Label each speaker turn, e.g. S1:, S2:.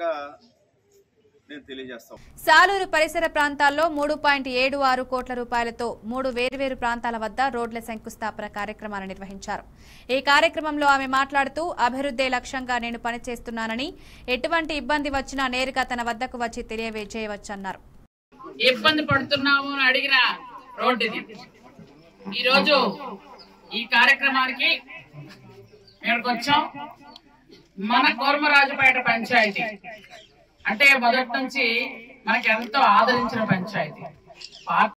S1: సందర్భంగా నేను తెలియజేస్తాం
S2: సాలూరు పరిసర ప్రాంతాల్లో మూడు పాయింట్ ఏడు ఆరు కోట్ల రూపాయలతో మూడు వేర్వేరు ప్రాంతాల వద్ద రోడ్ల శంకుస్థాపన కార్యక్రమాలు నిర్వహించారు ఈ కార్యక్రమంలో ఆమె మాట్లాడుతూ అభివృద్ధే లక్ష్యంగా నేను పనిచేస్తున్నానని ఎటువంటి ఇబ్బంది వచ్చినా నేరుగా తన వద్దకు వచ్చి తెలియజేయవచ్చన్నారు
S3: ఇబ్బంది పడుతున్నాము అని అడిగిన రోడ్డు ఇది ఈరోజు ఈ కార్యక్రమానికి ఇక్కడికి వచ్చాం మన కోర్మరాజుపేట పంచాయతీ అంటే మొదటి నుంచి మనకి ఎంతో ఆదరించిన పంచాయతీ పార్టీ